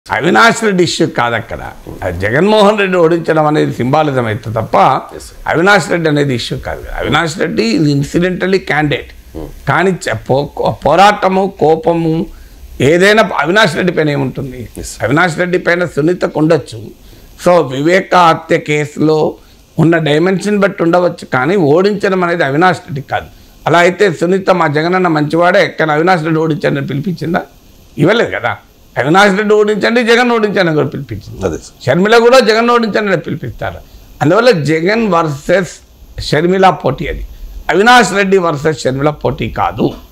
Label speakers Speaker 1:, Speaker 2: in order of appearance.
Speaker 1: Avinash Reddy issue కాదు అక్కడ అది జగన్మోహన్ రెడ్డి ఓడించడం అనేది సింబాలిజం అయితే తప్ప అవినాష్ రెడ్డి అనేది ఇష్యూ కాదు అవినాష్ రెడ్డి ఇన్సిడెంటలీ క్యాండిడేట్ కానీ చ- పో- పోరాటము కోపము ఏదైనా అవినాష్ రెడ్డి పైన ఏముంటుంది అవినాష్ రెడ్డి పైన సునీతకు ఉండొచ్చు సో వివేక హత్య కేసులో ఉన్న డైమెన్షన్ బట్టి ఉండవచ్చు కానీ ఓడించడం అనేది అవినాష్ రెడ్డి కాదు అలా అయితే సునీత మా జగనన్న మంచివాడే కానీ అవినాష్ రెడ్డి ఓడించండి అని పిలిపించిందా ఇవ్వలేదు కదా అవినాష్ రెడ్డి ఓడించండి జగన్ ఓడించండి అని కూడా పిలిపించింది
Speaker 2: అదే సార్
Speaker 1: షర్మిల కూడా జగన్ ఓడించండి అని పిలిపిస్తారు అందువల్ల జగన్ వర్సెస్ షర్మిల పోటీ అది అవినాష్ రెడ్డి వర్సెస్ షర్మిల పోటీ కాదు